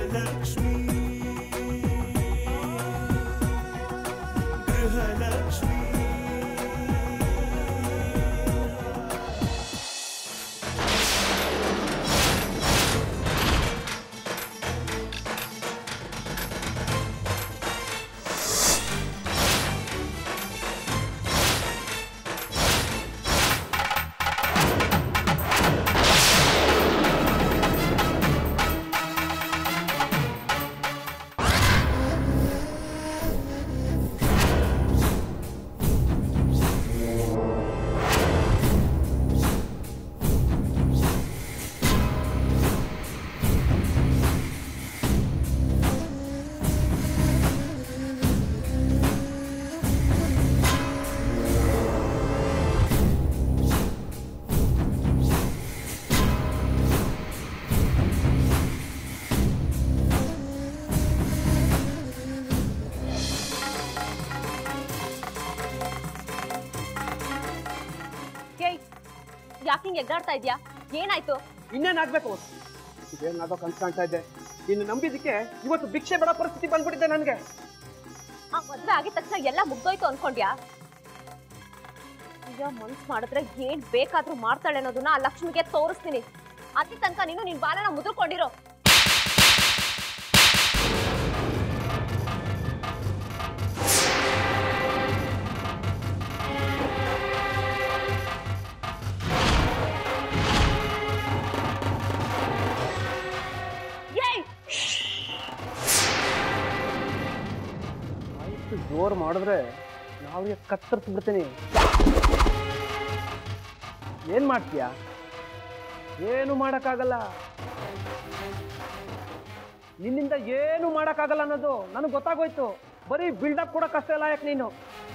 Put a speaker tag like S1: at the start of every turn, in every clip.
S1: ಗೃಹಲಕ್ಷ್ಮಿ ಗೃಹಲಕ್ಷ್ಮಿ
S2: ಏಯ್ ಯಾಕೆ ಹಿಂಗೆ ಎಗ್ಗಾಡ್ತಾ ಇದ್ಯಾ ಏನಾಯ್ತು
S3: ಇನ್ನೇನಾಗ್ಬೇಕು ಇದೇನಾಗೋ ಕನ್ಸ್ ಕಾಣ್ತಾ ಇದ್ದೆ ಇನ್ನು ನಂಬಿದಕ್ಕೆ ಇವತ್ತು ಭಿಕ್ಷೆ ಬೇಡ ಪರಿಸ್ಥಿತಿ ಬಂದ್ಬಿಟ್ಟಿದೆ ನನಗೆ
S2: ಆ ಮದ್ವೆ ಆಗಿದ ತಕ್ಷಣ ಎಲ್ಲ ಮುಗ್ದೋಯ್ತು ಅನ್ಕೊಂಡ್ಯಾ ಈಗ ಮನ್ಸ್ ಮಾಡಿದ್ರೆ ಏನ್ ಬೇಕಾದ್ರೂ ಮಾಡ್ತಾಳೆ ಅನ್ನೋದನ್ನ ಆ ಲಕ್ಷ್ಮಿಗೆ ತೋರಿಸ್ತೀನಿ ಅತಿ ತನಕ ನೀನು ನಿನ್ ಬಾಲನ ಮುದ್ರಕೊಂಡಿರೋ ಏಯ್
S3: ಆಯ್ತು ಜೋರ್ ಮಾಡಿದ್ರೆ ನಾವ್ಗೆ ಕತ್ತರಿಸಿ ಬಿಡ್ತೀನಿ ಏನ್ ಮಾಡ್ತೀಯ ಏನು ಮಾಡಕ್ಕಾಗಲ್ಲ ನಿನ್ನಿಂದ ಏನು ಮಾಡಕ್ಕಾಗಲ್ಲ ಅನ್ನೋದು ನನಗೆ ಗೊತ್ತಾಗೋಯ್ತು ಬರೀ ಬಿಲ್ಡಪ್ ಕೂಡ ಕಷ್ಟ ಇಲ್ಲ ಯಾಕೆ ನೀನು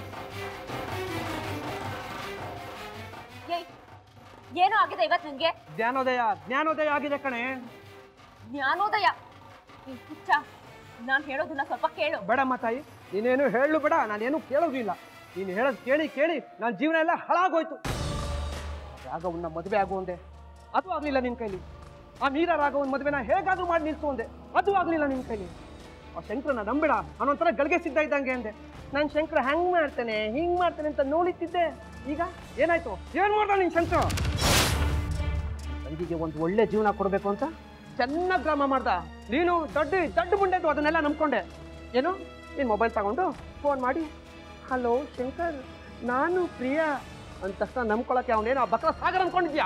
S2: ಏಯ್ ಏನೋ ಆಗಿದೆ ಇವತ್ತು ನಿನ್ಗೆ
S3: ಜ್ಞಾನೋದಯ ಜ್ಞಾನೋದಯ ಆಗಿದೆ ಕಣೆ
S2: ಜ್ಞಾನೋದಯ ನೀನ್ ಹುಚ್ಚ ನಾನ್ ಹೇಳೋದನ್ನ ಸ್ವಲ್ಪ ಕೇಳು
S3: ಬೇಡಮ್ಮ ತಾಯಿ ನೀನೇನು ಹೇಳು ಬೇಡ ನಾನೇನು ಕೇಳೋದು ಇಲ್ಲ ನೀನು ಹೇಳೋದು ಕೇಳಿ ಕೇಳಿ ನನ್ನ ಜೀವನ ಎಲ್ಲ ಹಾಳಾಗೋಯ್ತು ರಾಘವನ್ನ ಮದುವೆ ಆಗುವಂದೆ ಅದು ಆಗ್ಲಿಲ್ಲ ನಿನ್ ಕೈಲಿ ಆ ಮೀರ ರಾಘವನ್ ಮದುವೆನ ಹೇಗಾದ್ರೂ ಮಾಡಿ ನಿಲ್ಸು ಅಂದೆ ಅದು ಆಗ್ಲಿಲ್ಲ ನಿನ್ ಕೈಲಿ ಆ ಶಂಕರನ ನಂಬಿಡ ಅವನೊಂಥರ ಗಳಿಗೆ ಸಿದ್ಧ ಇದ್ದಂಗೆ ಅಂದೆ ನಾನು ಶಂಕರ ಹೆಂಗ್ ಮಾಡ್ತಾನೆ ಹಿಂಗ್ ಮಾಡ್ತಾನೆ ಅಂತ ನೋಡಿತ್ತಿದ್ದೆ ಈಗ ಏನಾಯ್ತು ಏನ್ ಮಾಡ್ದ ನಿನ್ ಶಂಕರ ತಂಗಿಗೆ ಒಂದು ಒಳ್ಳೆ ಜೀವನ ಕೊಡಬೇಕು ಅಂತ ಚೆನ್ನಾಗಿ ಗ್ರಾಮ ಮಾಡ್ದ ನೀನು ದೊಡ್ಡ ದೊಡ್ಡ ಮುಂಡೆದು ಅದನ್ನೆಲ್ಲ ನಂಬ್ಕೊಂಡೆ ಏನು ನೀನು ಮೊಬೈಲ್ ತಗೊಂಡು ಫೋನ್ ಮಾಡಿ ಹಲೋ ಶಂಕರ್ ನಾನು ಪ್ರಿಯಾ ಅಂದ ತಕ್ಷಣ ನಂಬ್ಕೊಳಕ್ಕೆ ಅವನೇನು ಆ ಬಕ್ರ ಸಾಗರ್ ಅನ್ಕೊಂಡಿದ್ಯಾ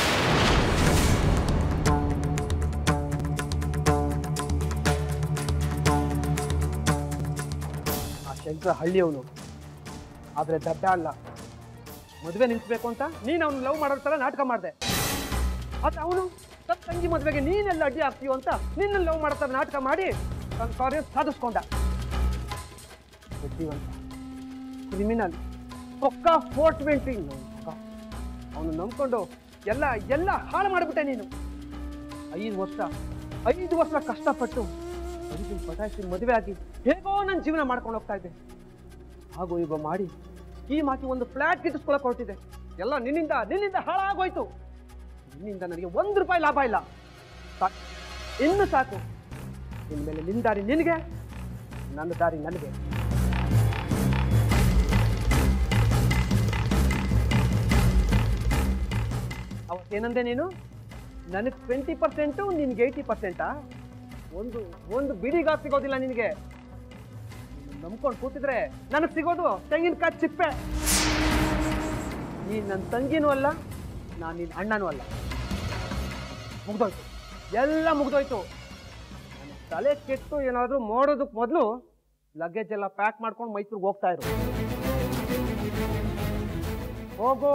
S3: ಆ ಶಂಕರ ಹಳ್ಳಿಯವನು ಆದ್ರೆ ದಡ್ಡ ಅಲ್ಲ ಮದುವೆ ನಿಲ್ಸ್ಬೇಕು ಅಂತ ನೀನು ಅವ್ನು ಲವ್ ಮಾಡೋ ಥರ ನಾಟಕ ಮಾಡಿದೆ ಆದ್ರೆ ಅವನು ತನ್ನ ತಂಗಿ ಮದುವೆಗೆ ನೀನೆಲ್ಲ ಅಡ್ಡಿ ಆಗ್ತೀಯೋ ಅಂತ ನಿನ್ನ ಲವ್ ಮಾಡೋ ಥರ ನಾಟಕ ಮಾಡಿ ತನ್ನ ಕಾರ್ಯ ಸಾಧಿಸ್ಕೊಂಡ ಬುದ್ಧಿವಂತ ಕ್ರಿಮಿನಲ್ ಪೊಕ್ಕ ಫೋರ್ ಟ್ವೆಂಟಿ ಅವನು ನಂಬ್ಕೊಂಡು ಎಲ್ಲ ಎಲ್ಲ ಹಾಳು ಮಾಡಿಬಿಟ್ಟೆ ನೀನು ಐದು ವರ್ಷ ಐದು ವರ್ಷ ಕಷ್ಟಪಟ್ಟು ಬದುಕಿನ ಪಟಾಯಿಸಿ ಮದುವೆ ಆಗಿ ಹೇಗೋ ನನ್ನ ಜೀವನ ಮಾಡ್ಕೊಂಡು ಹೋಗ್ತಾ ಇದ್ದೆ ಹಾಗೂ ಈಗ ಮಾಡಿ ಸ್ಕೀಮ್ ಹಾಕಿ ಒಂದು ಫ್ಲಾಟ್ ಗಿಟ್ಟಿಸ್ಕೊಳಕ್ ಹೊರಟಿದೆ ಎಲ್ಲ ನಿನ್ನಿಂದ ನಿನ್ನಿಂದ ಹಾಳಾಗೋಯ್ತು ನಿನ್ನಿಂದ ನನಗೆ ಒಂದು ರೂಪಾಯಿ ಲಾಭ ಇಲ್ಲ ಸಾಕು ಇನ್ನು ಸಾಕು ಇನ್ಮೇಲೆ ನಿನ್ನ ದಾರಿ ನಿನಗೆ ನನ್ನ ದಾರಿ ನನಗೆ ಅವತ್ತೇನಂದೆ ನೀನು ನನಗೆ ಟ್ವೆಂಟಿ ಪರ್ಸೆಂಟು ನಿನ್ಗೆ ಏಯ್ಟಿ ಪರ್ಸೆಂಟಾ ಒಂದು ಒಂದು ಬಿಡಿಗಾಗ್ ಸಿಗೋದಿಲ್ಲ ನಿನಗೆ ನಂಬ್ಕೊಂಡು ಕೂತಿದ್ರೆ ನನಗೆ ಸಿಗೋದು ತೆಂಗಿನಕಾಯಿ ಚಿಪ್ಪೆ ನೀನು ನನ್ನ ತಂಗಿನೂ ಅಲ್ಲ ನಾನು ನಿನ್ನ ಅಣ್ಣನೂ ಅಲ್ಲ ಮುಗ್ದೋಯ್ತು ಎಲ್ಲ ಮುಗ್ದೋಯ್ತು ನನ್ನ ತಲೆ ಕೆಟ್ಟು ಏನಾದರೂ ಮಾಡೋದಕ್ಕೆ ಮೊದಲು ಲಗೇಜ್ ಎಲ್ಲ ಪ್ಯಾಕ್ ಮಾಡ್ಕೊಂಡು ಮೈಸೂರಿಗೆ ಹೋಗ್ತಾ ಇರು ಹೋಗೋ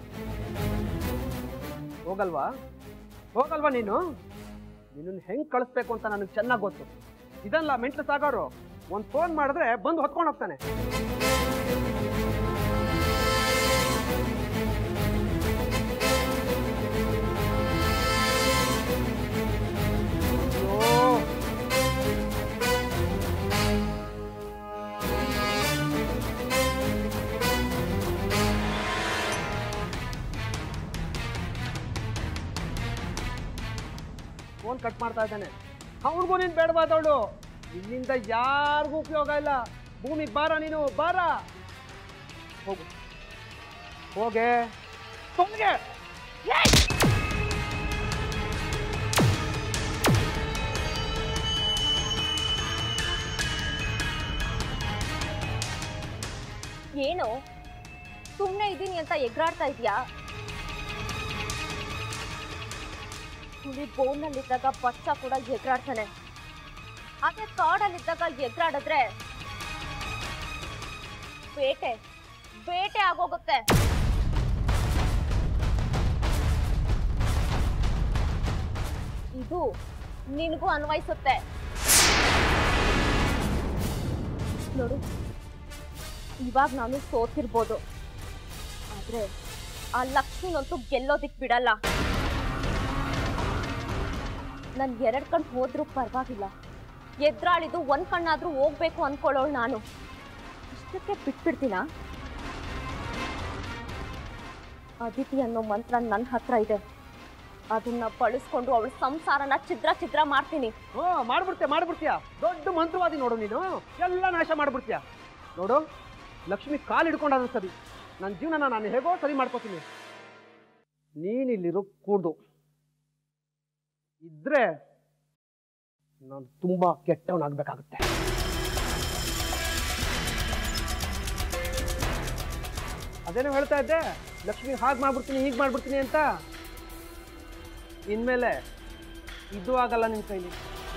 S3: ಹೋಗಲ್ವಾ ಹೋಗಲ್ವಾ ನೀನು ನಿನ್ನನ್ನು ಹೆಂಗ್ ಕಳಿಸ್ಬೇಕು ಅಂತ ನನಗೆ ಚೆನ್ನಾಗಿ ಗೊತ್ತು ಇದಲ್ಲ ಮೆಂಟ್ಲು ಸಾಗೋರು ಒಂದು ಫೋನ್ ಮಾಡಿದ್ರೆ ಬಂದು ಹೊತ್ಕೊಂಡು ಹೋಗ್ತಾನೆ ಅಯ್ಯೋ. ಫೋನ್ ಕಟ್ ಮಾಡ್ತಾ ಇದ್ದಾನೆ ಅವ್ರಿಗೂ ನೀನು ಬೇಡವಾದವಳು ನಿನ್ನಿಂದ ಯಾರಿಗೂ ಉಪಯೋಗ ಇಲ್ಲ ಭೂಮಿ ಬಾರ ನೀನು ಬಾರ ಹೋಗು ಹೋಗೆ ತೊಂದ್ರೆ
S2: ಏನು ಸುಮ್ಮನೆ ಇದ್ದೀನಿ ಅಂತ ಎಗ್ರಾಡ್ತಾ ಇದೀಯಾ ಹುಲಿ ಬೋನ್ನಲ್ಲಿದ್ದಾಗ ಬಚ್ಚ ಕೂಡ ಎಗ್ರಾಡ್ತಾನೆ ಅದೇ ಕಾಡಲ್ಲಿದ್ದಾಗ ಎಗ್ರಾಡಿದ್ರೆ ಬೇಟೆ ಬೇಟೆ ಆಗೋಗುತ್ತೆ ಇದು ನಿನಗೂ ಅನ್ವಯಿಸುತ್ತೆ ನೋಡು ಇವಾಗ ನಾನು ಸೋತಿರ್ಬೋದು ಆದ್ರೆ ಆ ಲಕ್ಷ್ಮಿನಂತೂ ಗೆಲ್ಲೋದಿಕ್ ಬಿಡಲ್ಲ ನನ್ ಎರಡ್ ಕಣ್ ಹೋದ್ರೂ ಪರವಾಗಿಲ್ಲ ಎದ್ರಾಳಿದು ಒಂದ್ ಕಣ್ಣಾದ್ರೂ ಹೋಗ್ಬೇಕು ಅನ್ಕೊಳ್ಳೋಳು ನಾನು ಇಷ್ಟಕ್ಕೆ ಬಿಟ್ಬಿಡ್ತೀನ ಅದಿತಿ ಅನ್ನೋ ಮಂತ್ರ ನನ್ನ ಹತ್ರ ಇದೆ ಅದನ್ನ ಬಳಸ್ಕೊಂಡು ಅವಳ ಸಂಸಾರನ ಛಿದ್ರ ಛಿದ್ರ ಮಾಡ್ತೀನಿ
S3: ಹ್ಞೂ ಮಾಡ್ಬಿಡ್ತೀಯ ಮಾಡ್ಬಿಡ್ತೀಯ ದೊಡ್ಡ ಮಂತ್ರವಾದಿ ನೋಡು ನೀನು ಎಲ್ಲ ನಾಶ ಮಾಡ್ಬಿಡ್ತೀಯ ನೋಡು ಲಕ್ಷ್ಮಿ ಕಾಲು ಹಿಡ್ಕೊಂಡಾದ್ರು ಸರಿ ನನ್ನ ಜೀವನನ ನಾನು ಹೇಗೋ ಸರಿ ಮಾಡ್ಕೋತೀನಿ ನೀನಿಲ್ಲಿರೋ ಕೂಡ್ದು ಇದ್ರೆ ನಾನು ತುಂಬಾ ಕೆಟ್ಟವನಾಗಬೇಕಾಗುತ್ತೆ ಅದೇನೋ ಹೇಳ್ತಾ ಇದ್ದೆ ಲಕ್ಷ್ಮಿ ಹಾಗೆ ಮಾಡ್ಬಿಡ್ತೀನಿ ಹೀಗೆ ಮಾಡ್ಬಿಡ್ತೀನಿ ಅಂತ ಇನ್ಮೇಲೆ ಇದು ಆಗಲ್ಲ ನಿನ್ ಕೈಲಿ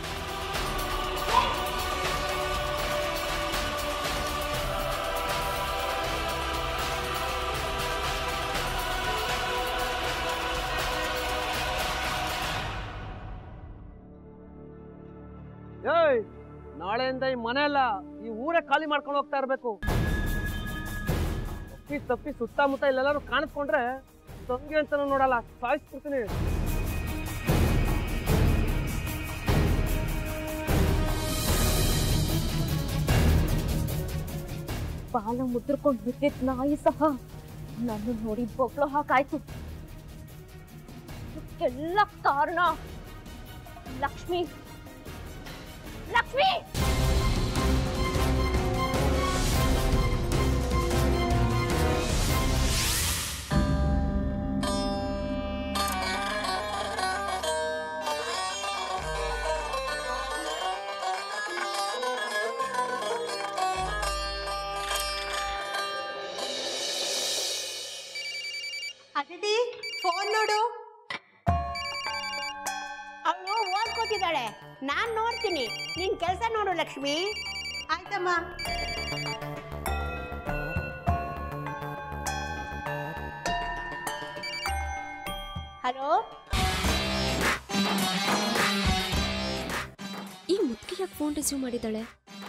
S3: ಏಯ್ ನಾಳೆಯಿಂದ ಈ ಮನೆ ಅಲ್ಲ ಈ ಊರೇ ಖಾಲಿ ಮಾಡ್ಕೊಂಡು ಹೋಗ್ತಾ ಇರ್ಬೇಕು ತಪ್ಪಿ ತಪ್ಪಿ ಸುತ್ತಮುತ್ತ ಇಲ್ಲೆಲ್ಲಾರು ಕಾಣಿಸ್ಕೊಂಡ್ರೆ ತಂಗಿ ಅಂತ ನೋಡಲ್ಲ ಸಾಯಿಸ್ಬಿಡ್ತೀನಿ
S2: ಬಾಲ ಮುದ್ರಕೊಂಡು ಬಿದ್ದಿದ್ ನಾಯಿ ಸಹ ನನ್ನ ನೋಡಿ ಬೊಗ್ಳು ಹಾಕಾಯ್ತು ಇದಕ್ಕೆಲ್ಲ ಕಾರಣ ಲಕ್ಷ್ಮಿ ಲಕ್ಷ್ಮಿ
S1: ಅದಿತಿ ಫೋನ್ ನೋಡು ಅವಳು ಓದ್ಕೋತಿದ್ದಾಳೆ ನಾನ್ ನೋಡ್ತೀನಿ ನಿನ್ ಕೆಲಸ ನೋಡು ಲಕ್ಷ್ಮಿ ಆಯ್ತಮ್ಮ ಹಲೋ
S4: ಈ ಮುದ್ಕಿ ಯಾಕೆ ಫೋನ್ ರಿಸೀವ್ ಮಾಡಿದ್ದಾಳೆ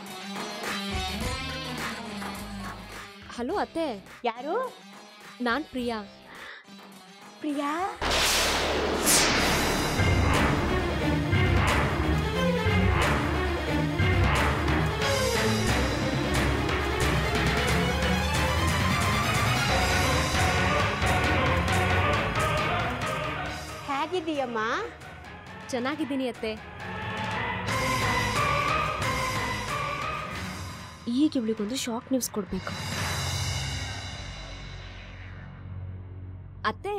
S4: ಹಲೋ ಅತ್ತೆ
S1: ಯಾರು
S4: ನಾನ್ ಪ್ರಿಯಾ
S1: ಪ್ರಿಯಾ ಹೇಗಿದ್ದೀಯಮ್ಮ
S4: ಚೆನ್ನಾಗಿದ್ದೀನಿ ಅತ್ತೆ ಈಗ ಇವಳಿಗೊಂದು ಶಾಕ್ ನ್ಯೂಸ್ ಕೊಡ್ಬೇಕು ಅತ್ತೆ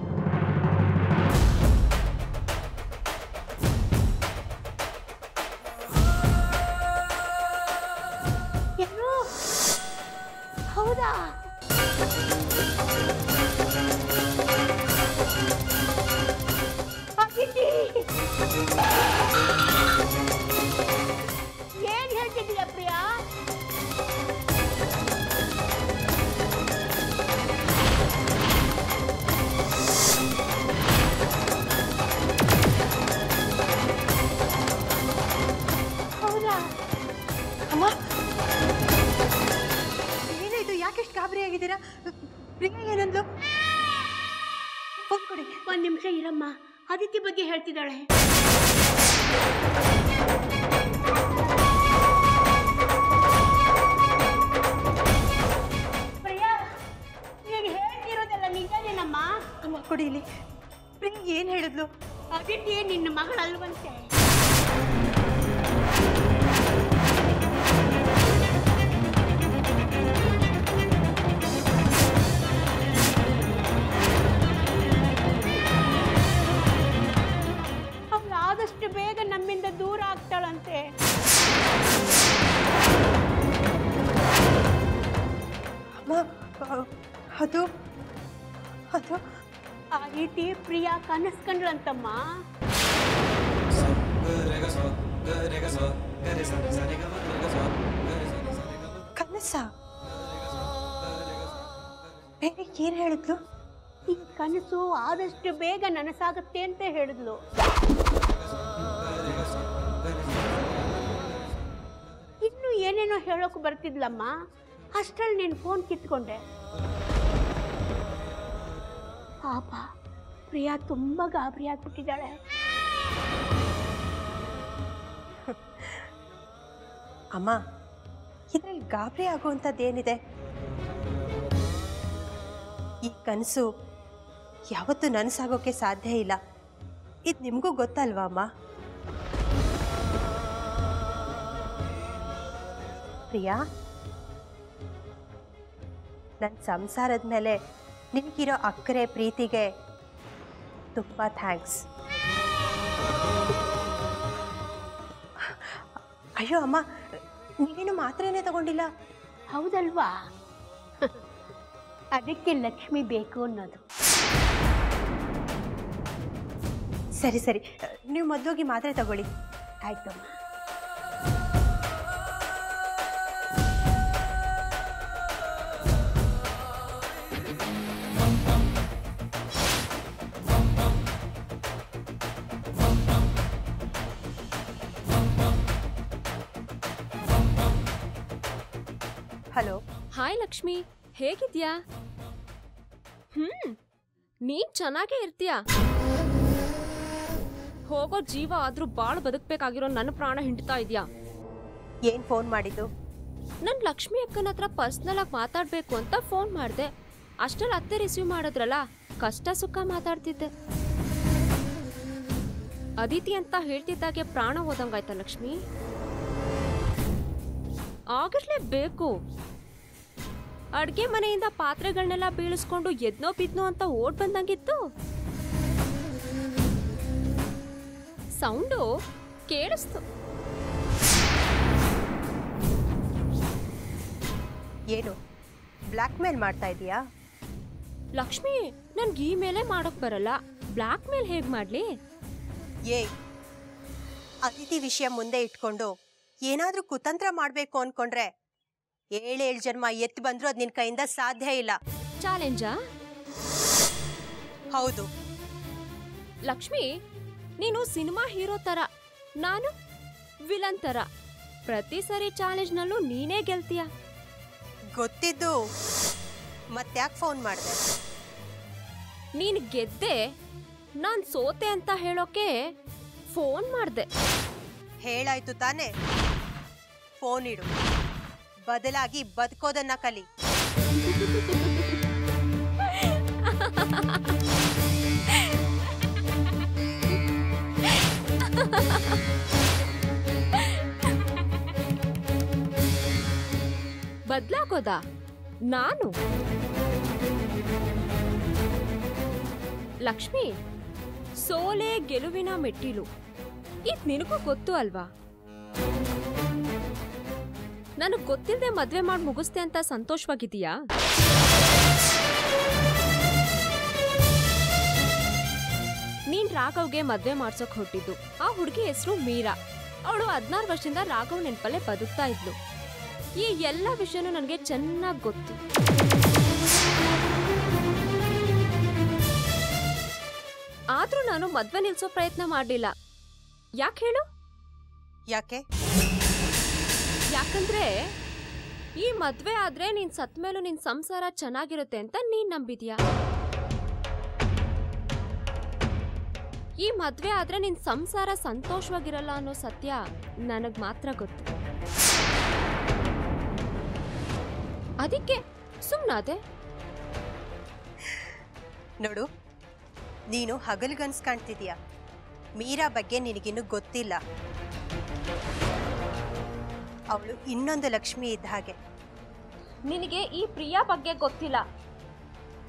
S1: ಏನು ಹೌದಾ ಅದಿತಿ! ಏನ್ ಹೇಳ್ತಿದ್ದೀಯ ಪ್ರಿಯಾ ಹೌದಾ
S5: ಅಮ್ಮ ಏನಾಯ್ತು ಯಾಕೆಷ್ಟು ಗಾಬರಿ ಆಗಿದ್ದೀರಾ ಪ್ರಿಯಾ ಏನಂದ್ಲು ಫೋನ್ ಕೊಡಿ
S1: ಒಂದ್ ನಿಮಿಷ ಇರಮ್ಮ ಅದಿತಿ ಬಗ್ಗೆ ಹೇಳ್ತಿದ್ದಾಳೆ ಪ್ರಿಯಾ ನೀನು ಹೇಳ್ತಿರೋದೆಲ್ಲ ನಿಜನೇನಮ್ಮ
S5: ಅಮ್ಮ ಕೊಡಿ ಇಲ್ಲಿ ಪ್ರಿಯಾ ಏನು ಹೇಳಿದ್ಲು
S1: ಅದಿತಿ ನಿನ್ನ ಮಗಳಲ್ವಂತೆ ಆದಷ್ಟು ಬೇಗ ನಮ್ಮಿಂದ ದೂರ ಆಗ್ತಾಳಂತೆ
S5: ಅಮ್ಮ ಆ, ಅದು ಅದು
S1: ಆ ರೀತಿ ಪ್ರಿಯಾ ಕನಸ್ಕೊಂಡ್ಳಂತಮ್ಮ
S5: ಕನಸ ಬೇರೆ ಏನು ಹೇಳಿದ್ಲು
S1: ಈ ಕನಸು ಆದಷ್ಟು ಬೇಗ ನನಸಾಗುತ್ತೆ ಅಂತ ಹೇಳಿದ್ಲು ಇನ್ನು ಏನೇನೋ ಹೇಳೋಕೆ ಬರ್ತಿದ್ಲಮ್ಮ ಅಷ್ಟ್ರಲ್ಲಿ ನೀನು ಫೋನ್ ಕಿತ್ಕೊಂಡೆ ಪಾಪ ಪ್ರಿಯಾ ತುಂಬ ಗಾಬರಿ ಆಗ್ಬಿಟ್ಟಿದ್ದಾಳೆ
S5: ಅಮ್ಮ ಇದ್ರಲ್ಲಿ ಗಾಬರಿ ಆಗುವಂಥದ್ದೇನಿದೆ ಈ ಕನಸು ಯಾವತ್ತೂ ನನಸಾಗೋಕ್ಕೆ ಸಾಧ್ಯ ಇಲ್ಲ ಇದು ನಿಮಗೂ ಗೊತ್ತಲ್ವಾ ಅಮ್ಮ ಪ್ರಿಯಾ ನನ್ನ ಸಂಸಾರದ ಮೇಲೆ ನಿನಗಿರೋ ಅಕ್ಕರೆ ಪ್ರೀತಿಗೆ ತುಂಬ ಥ್ಯಾಂಕ್ಸ್ ಅಯ್ಯೋ ಅಮ್ಮ ನೀವೇನು ಮಾತ್ರೆನೇ ತಗೊಂಡಿಲ್ಲ
S1: ಹೌದಲ್ವಾ ಅದಕ್ಕೆ ಲಕ್ಷ್ಮಿ ಬೇಕು ಅನ್ನೋದು
S5: ಸರಿ ಸರಿ ನೀವು ಮೊದಲೋಗಿ ಮಾತ್ರೆ ತಗೊಳ್ಳಿ
S1: ಆಯ್ತಮ್ಮ
S5: ಹಲೋ
S4: ಹಾಯ್ ಲಕ್ಷ್ಮಿ ಹೇಗಿದ್ಯಾ ಹ್ಮ್ ನೀನ್ ಚೆನ್ನಾಗೇ ಇರ್ತೀಯ ಹೋಗೋ ಜೀವ ಆದ್ರೂ ಬಾಳ್ ಬದುಕ್ಬೇಕಾಗಿರೋ ನನ್ನ ಪ್ರಾಣ ಹಿಂಡ್ತಾ ಇದ್ಯಾ
S5: ಏನು ಫೋನ್ ಮಾಡಿದ್ದು
S4: ನನ್ ಲಕ್ಷ್ಮಿ ಅಕ್ಕನ ಹತ್ರ ಪರ್ಸ್ನಲ್ ಆಗಿ ಮಾತಾಡ್ಬೇಕು ಅಂತ ಫೋನ್ ಮಾಡ್ದೆ ಅಷ್ಟರಲ್ಲಿ ಅತ್ತೆ ರಿಸೀವ್ ಮಾಡಿದ್ರಲ್ಲ ಕಷ್ಟ ಸುಖ ಮಾತಾಡ್ತಿದ್ದೆ ಅದಿತಿ ಅಂತ ಹೇಳ್ತಿದ್ದಾಗೆ ಪ್ರಾಣ ಹೋದಂಗಾಯ್ತಾ ಲಕ್ಷ್ಮಿ ಆಗಿರ್ಲೇಬೇಕು ಅಡ್ಗೆ ಮನೆಯಿಂದ ಪಾತ್ರೆಗಳನ್ನೆಲ್ಲ ಬೀಳಿಸ್ಕೊಂಡು ಎದ್ನೋ ಬಿದ್ನೋ ಅಂತ ಓಡ್ ಬಂದಂಗಿತ್ತು ಸೌಂಡು ಕೇಳಿಸ್ತು
S5: ಏನು ಬ್ಲ್ಯಾಕ್ ಮೇಲ್ ಮಾಡ್ತಾ ಇದೀಯಾ
S4: ಲಕ್ಷ್ಮಿ ನನ್ಗೆ ಈ ಮೇಲೆ ಮಾಡೋಕ್ ಬರಲ್ಲ ಬ್ಲಾಕ್ ಮೇಲ್ ಹೇಗ್ ಮಾಡ್ಲಿ
S5: ಏ ಅತಿಥಿ ವಿಷಯ ಮುಂದೆ ಇಟ್ಕೊಂಡು ಏನಾದರೂ ಕುತಂತ್ರ ಮಾಡಬೇಕು ಅನ್ಕೊಂಡ್ರೆ ಏಳೇಳು ಜನ್ಮ ಎತ್ತು ಬಂದರೂ ಅದು ನಿನ್ನ ಕೈಯಿಂದ ಸಾಧ್ಯ ಇಲ್ಲ
S4: ಚಾಲೆಂಜಾ
S5: ಹೌದು
S4: ಲಕ್ಷ್ಮಿ ನೀನು ಸಿನಿಮಾ ಹೀರೋ ತರ ನಾನು ವಿಲನ್ ತರ ಪ್ರತಿ ಸರಿ ಚಾಲೆಂಜ್ನಲ್ಲೂ ನೀನೇ ಗೆಲ್ತೀಯ
S5: ಗೊತ್ತಿದ್ದು ಮತ್ತ್ಯಾಕೆ ಫೋನ್ ಮಾಡಿದೆ
S4: ನೀನ್ ಗೆದ್ದೆ ನಾನ್ ಸೋತೆ ಅಂತ ಹೇಳೋಕೆ ಫೋನ್ ಮಾಡ್ದೆ
S5: ಹೇಳಾಯ್ತು ತಾನೇ ಫೋನ್ ಇಡು ಬದಲಾಗಿ ಬದುಕೋದನ್ನ ಕಲಿ
S4: ಬದ್ಲಾಗೋದಾ ನಾನು ಲಕ್ಷ್ಮಿ ಸೋಲೆ ಗೆಲುವಿನ ಮೆಟ್ಟಿಲು ಇದ್ ನಿನಗೂ ಗೊತ್ತು ಅಲ್ವಾ ನನಗ್ ಗೊತ್ತಿಲ್ಲದೆ ಮದ್ವೆ ಮಾಡಿ ಮುಗಿಸ್ತೆ ಅಂತ ಸಂತೋಷವಾಗಿದೀಯಾ ನೀನ್ ರಾಘವ್ಗೆ ಮದ್ವೆ ಮಾಡ್ಸೋಕ್ ಹೊಟ್ಟಿದ್ದು ಆ ಹುಡುಗಿ ಹೆಸರು ಮೀರಾ ಅವಳು ಹದಿನಾರು ವರ್ಷದಿಂದ ರಾಘವ್ ನೆನ್ಪಲ್ಲೇ ಬದುಕ್ತಾ ಇದ್ಲು ಈ ಎಲ್ಲ ವಿಷಯನೂ ನನಗೆ ಚೆನ್ನಾಗಿ ಗೊತ್ತು ಆದ್ರೂ ನಾನು ಮದ್ವೆ ನಿಲ್ಸೋ ಪ್ರಯತ್ನ ಮಾಡಲಿಲ್ಲ ಯಾಕೆ ಹೇಳು
S5: ಯಾಕೆ
S4: ಯಾಕಂದ್ರೆ ಈ ಮದ್ವೆ ಆದ್ರೆ ನೀನ್ ಸತ್ ಮೇಲೂ ನಿನ್ ಸಂಸಾರ ಚೆನ್ನಾಗಿರುತ್ತೆ ಅಂತ ನೀನ್ ನಂಬಿದ್ಯಾ ಈ ಮದ್ವೆ ಆದ್ರೆ ನಿನ್ ಸಂಸಾರ ಸಂತೋಷವಾಗಿರಲ್ಲ ಅನ್ನೋ ಸತ್ಯ ನನಗ್ ಮಾತ್ರ ಗೊತ್ತು ಅದಕ್ಕೆ ಸುಮ್ನಾದೆ
S5: ನೋಡು ನೀನು ಹಗಲ್ಗನ್ಸ್ ಕಾಣ್ತಿದೀಯ ಮೀರಾ ಬಗ್ಗೆ ನಿನಗಿನ್ನೂ ಗೊತ್ತಿಲ್ಲ ಅವಳು ಇನ್ನೊಂದು ಲಕ್ಷ್ಮಿ ಇದ್ದ ಹಾಗೆ
S4: ನಿನಗೆ ಈ ಪ್ರಿಯಾ ಬಗ್ಗೆ ಗೊತ್ತಿಲ್ಲ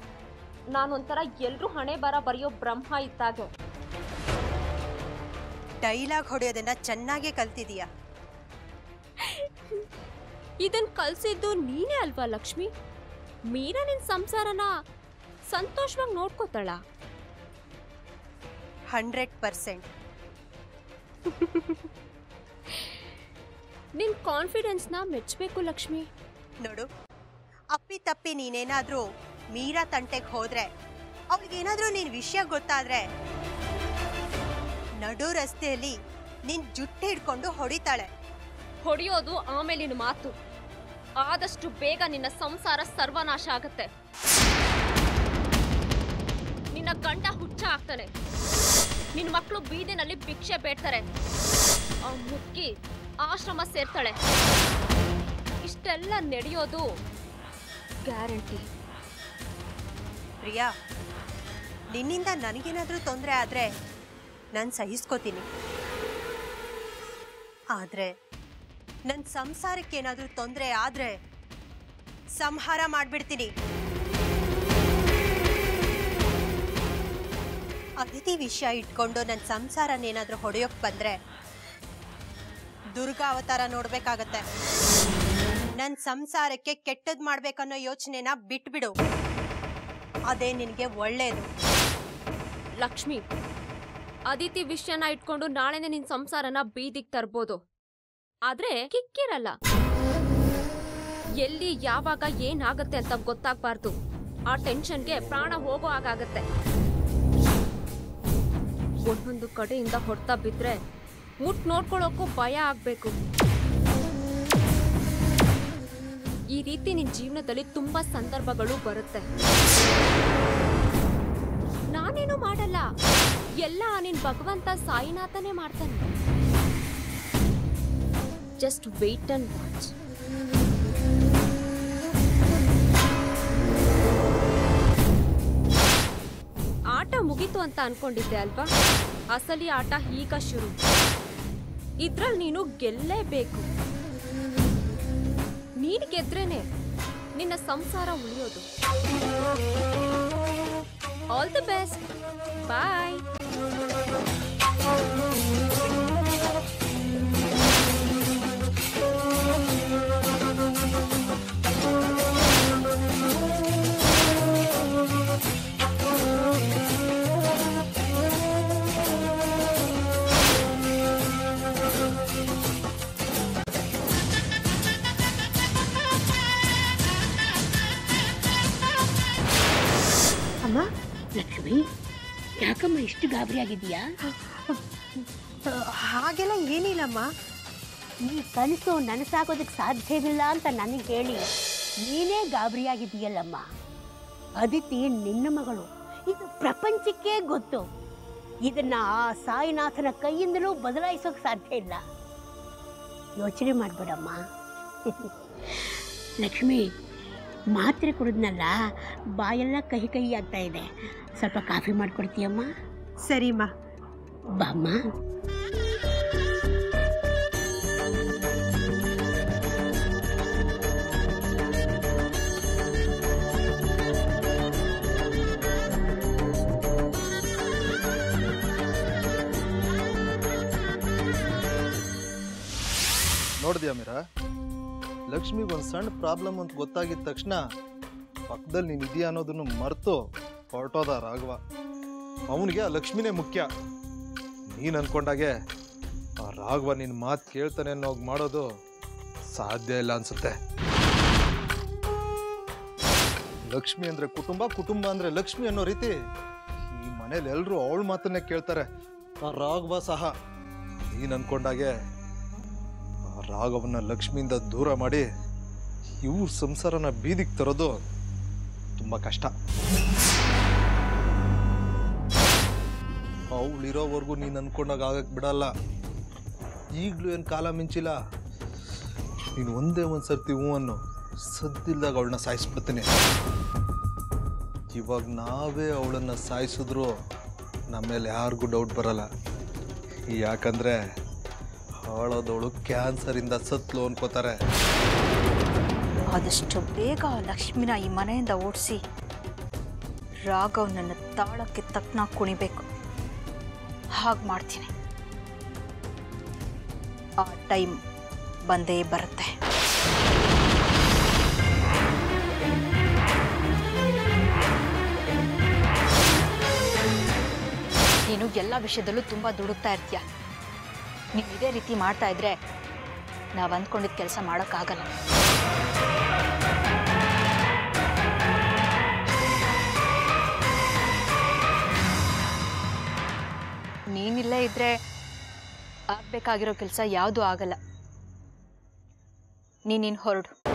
S4: ನಾನೊಂಥರ ಎಲ್ರೂ ಹಣೆ ಬರ ಬರೆಯೋ ಬ್ರಹ್ಮ ಇದ್ದಾಗೆ
S5: ಡೈಲಾಗ್ ಹೊಡೆಯೋದನ್ನ ಚೆನ್ನಾಗೇ ಕಲ್ತಿದೀಯ
S4: ಇದನ್ ಕಲ್ಸಿದ್ದು ನೀನೇ ಅಲ್ವಾ ಲಕ್ಷ್ಮಿ ಮೀರಾ ನಿನ್ ಸಂಸಾರನ ಸಂತೋಷವಾಗಿ ನೋಡ್ಕೋತಾಳ
S5: ಹಂಡ್ರೆಡ್ ಪರ್ಸೆಂಟ್
S4: ನಿನ್ ಕಾನ್ಫಿಡೆನ್ಸ್ನ ಮೆಚ್ಚಬೇಕು ಲಕ್ಷ್ಮಿ
S5: ನೋಡು ಅಪ್ಪಿ ತಪ್ಪಿ ನೀನೇನಾದ್ರೂ ಮೀರಾ ತಂಟೆಗೆ ಹೋದ್ರೆ ಅವಳಿಗೇನಾದ್ರೂ ನಿನ್ ವಿಷಯ ಗೊತ್ತಾದ್ರೆ ನಡು ರಸ್ತೆಯಲ್ಲಿ ನಿನ್ ಜುಟ್ಟು ಹಿಡ್ಕೊಂಡು ಹೊಡಿತಾಳೆ
S2: ಹೊಡೆಯೋದು ಆಮೇಲಿನ ಮಾತು ಆದಷ್ಟು ಬೇಗ ನಿನ್ನ ಸಂಸಾರ ಸರ್ವನಾಶ ಆಗತ್ತೆ ನಿನ್ನ ಗಂಡ ಹುಚ್ಚ ಆಗ್ತಾನೆ ನಿನ್ನ ಮಕ್ಕಳು ಬೀದಿನಲ್ಲಿ ಭಿಕ್ಷೆ ಬೇಡ್ತಾರೆ ಆ ಮುಕ್ಕಿ ಆಶ್ರಮ ಸೇರ್ತಾಳೆ ಇಷ್ಟೆಲ್ಲ ನಡೆಯೋದು ಗ್ಯಾರಂಟಿ
S5: ಪ್ರಿಯಾ ನಿನ್ನಿಂದ ನನಗೇನಾದ್ರೂ ತೊಂದರೆ ಆದ್ರೆ ನಾನು ಸಹಿಸ್ಕೋತೀನಿ ಆದ್ರೆ ನನ್ನ ಸಂಸಾರಕ್ಕೇನಾದ್ರೂ ತೊಂದರೆ ಆದ್ರೆ ಸಂಹಾರ ಮಾಡ್ಬಿಡ್ತೀನಿ ಅತಿಥಿ ವಿಷಯ ಇಟ್ಕೊಂಡು ನನ್ನ ಸಂಸಾರನೇನಾದ್ರೂ ಹೊಡೆಯೋಕ್ ಬಂದ್ರೆ ದುರ್ಗಾ ಅವತಾರ ನೋಡ್ಬೇಕಾಗತ್ತೆ ನನ್ನ ಸಂಸಾರಕ್ಕೆ ಕೆಟ್ಟದ್ ಮಾಡ್ಬೇಕನ್ನೋ ಯೋಚನೆನ ಬಿಟ್ಬಿಡು ಅದೇ ನಿನಗೆ ಒಳ್ಳೇದು
S2: ಲಕ್ಷ್ಮಿ ಅದಿತಿ ವಿಷಯನ ಇಟ್ಕೊಂಡು ನಾಳೆನೆ ನಿನ್ ಸಂಸಾರನ ಬೀದಿಗೆ ತರ್ಬೋದು ಆದ್ರೆ ಕಿಕ್ಕಿರಲ್ಲ ಎಲ್ಲಿ ಯಾವಾಗ ಏನಾಗತ್ತೆ ಅಂತ ಗೊತ್ತಾಗ್ಬಾರ್ದು ಆ ಟೆನ್ಷನ್ಗೆ ಪ್ರಾಣ ಹೋಗೋ ಹಾಗಾಗತ್ತೆ ಒಂದೊಂದು ಕಡೆಯಿಂದ ಹೊಡ್ತಾ ಬಿದ್ರೆ ಮುಟ್ ನೋಡ್ಕೊಳ್ಳೋಕ್ಕೂ ಭಯ ಆಗ್ಬೇಕು ಈ ರೀತಿ ನಿನ್ ಜೀವನದಲ್ಲಿ ತುಂಬಾ ಸಂದರ್ಭಗಳು ಬರುತ್ತೆ ನಾನೇನು ಮಾಡಲ್ಲ ಎಲ್ಲ ನಿನ್ ಭಗವಂತ ಸಾಯಿನಾಥನೇ ಮಾಡ್ತಾನೆ ಜಸ್ಟ್ ವೇಟ್ ಅಂಡ್ ವಾಚ್ ಆಟ ಮುಗೀತು ಅಂತ ಅನ್ಕೊಂಡಿದ್ದೆ ಅಲ್ವಾ ಅಸಲಿ ಆಟ ಈಗ ಶುರು ಇದ್ರಲ್ಲಿ ನೀನು ಗೆಲ್ಲೇಬೇಕು ನೀನ್ ಗೆದ್ರೇನೆ ನಿನ್ನ ಸಂಸಾರ ಉಳಿಯೋದು ಆಲ್ ದಿ ಬೆಸ್ಟ್ ಬಾಯ್
S1: ಅಮ್ಮ ಲಕ್ಷ್ಮಿ ಯಾಕಮ್ಮ ಇಷ್ಟು ಗಾಬರಿ ಆಗಿದೀಯಾ
S5: ಹಾಗೆಲ್ಲ ಏನಿಲ್ಲಮ್ಮ
S1: ಈ ಕನಸು ನನಸಾಗೋದಕ್ಕೆ ಸಾಧ್ಯವಿಲ್ಲ ಅಂತ ನನಗೆ ಹೇಳಿ ನೀನೇ ಗಾಬರಿಯಾಗಿದೆಯಲ್ಲಮ್ಮ ಅದಿತಿ ನಿನ್ನ ಮಗಳು ಇದು ಪ್ರಪಂಚಕ್ಕೆ ಗೊತ್ತು ಇದನ್ನ ಆ ಸಾಯಿನಾಥನ ಕೈಯಿಂದಲೂ ಬದಲಾಯಿಸೋಕೆ ಸಾಧ್ಯ ಇಲ್ಲ ಯೋಚನೆ ಮಾಡಬೇಡಮ್ಮ ಲಕ್ಷ್ಮಿ ಮಾತ್ರೆ ಕುಡಿದ್ನಲ್ಲ ಬಾಯೆಲ್ಲ ಕಹಿ ಕಹಿ ಆಗ್ತಾ ಇದೆ ಸ್ವಲ್ಪ ಕಾಫಿ ಮಾಡ್ಕೊಡ್ತೀಯಮ್ಮ
S5: ಸರಿಮ್ಮ
S1: ಬಾಮ್ಮ
S6: ನೋಡಿದ್ಯಾ ಮೀರಾ ಲಕ್ಷ್ಮಿಗೆ ಒಂದು ಸಣ್ಣ ಪ್ರಾಬ್ಲಮ್ ಅಂತ ಗೊತ್ತಾಗಿದ ತಕ್ಷಣ ಪಕ್ಕದಲ್ಲಿ ನೀನು ಇದೆಯಾ ಅನ್ನೋದನ್ನು ಮರೆತು ಹೊರಟೋದ ರಾಘವ ಅವನಿಗೆ ಆ ಲಕ್ಷ್ಮಿನೇ ಮುಖ್ಯ ನೀನು ಅನ್ಕೊಂಡಾಗೆ ಆ ರಾಘವ ನಿನ್ನ ಮಾತು ಕೇಳ್ತಾನೆ ಅನ್ನೋ ಹಾಗ್ ಮಾಡೋದು ಸಾಧ್ಯ ಇಲ್ಲ ಅನ್ಸುತ್ತೆ ಲಕ್ಷ್ಮಿ ಅಂದ್ರೆ ಕುಟುಂಬ ಕುಟುಂಬ ಅಂದ್ರೆ ಲಕ್ಷ್ಮಿ ಅನ್ನೋ ರೀತಿ ಈ ಮನೇಲಿ ಎಲ್ಲರೂ ಅವಳ ಮಾತನ್ನೇ ಕೇಳ್ತಾರೆ ಆ ರಾಘವ ಸಹ ನೀನು ಅನ್ಕೊಂಡಾಗೆ ಆ ರಾಘವನ್ನ ಲಕ್ಷ್ಮಿಯಿಂದ ದೂರ ಮಾಡಿ ಇವ್ರ ಸಂಸಾರನ ಬೀದಿಗೆ ತರೋದು ತುಂಬಾ ಕಷ್ಟ ಅವಳಿರೋವರೆಗೂ ನೀನು ಅನ್ಕೊಂಡಾಗ ಆಗಕ್ ಬಿಡಲ್ಲ ಈಗಲೂ ಏನು ಕಾಲ ಮಿಂಚಿಲ್ಲ ನೀನು ಒಂದೇ ಒಂದು ಸರ್ತಿ ಹೂ ಅನ್ನು ಸದ್ದಿಲ್ದಾಗ ಅವಳನ್ನ ಸಾಯಿಸ್ಬಿಡ್ತೀನಿ ಇವಾಗ ನಾವೇ ಅವಳನ್ನ ಸಾಯಿಸಿದ್ರು ನಮ್ಮ ಮೇಲೆ ಯಾರಿಗೂ ಡೌಟ್ ಬರಲ್ಲ ಯಾಕಂದ್ರೆ ಹಾಳೋದವಳು ಕ್ಯಾನ್ಸರಿಂದ ಸತ್ಲು ಅನ್ಕೋತಾರೆ
S7: ಆದಷ್ಟು ಬೇಗ ಆ ಲಕ್ಷ್ಮಿನ ಈ ಮನೆಯಿಂದ ಓಡಿಸಿ ರಾಘವ್ ನನ್ನ ತಾಳಕ್ಕೆ ತಕ್ಕನ ಕುಣಿಬೇಕು ಹಾಗೆ ಮಾಡ್ತೀನಿ ಆ ಟೈಮ್ ಬಂದೇ ಬರುತ್ತೆ ನೀನು ಎಲ್ಲ ವಿಷಯದಲ್ಲೂ ತುಂಬ ದುಡುಕ್ತಾ ಇರ್ತೀಯ ನೀವು ಇದೇ ರೀತಿ ಮಾಡ್ತಾ ಇದ್ರೆ ನಾವು ಅಂದ್ಕೊಂಡಿದ್ದ ಕೆಲಸ ಮಾಡೋಕ್ಕಾಗಲ್ಲ ನೀನಿಲ್ಲೇ ಇದ್ರೆ ಆಗಬೇಕಾಗಿರೋ ಕೆಲಸ ಯಾವುದೂ ಆಗಲ್ಲ ನೀನಿನ್ ಹೊರಡು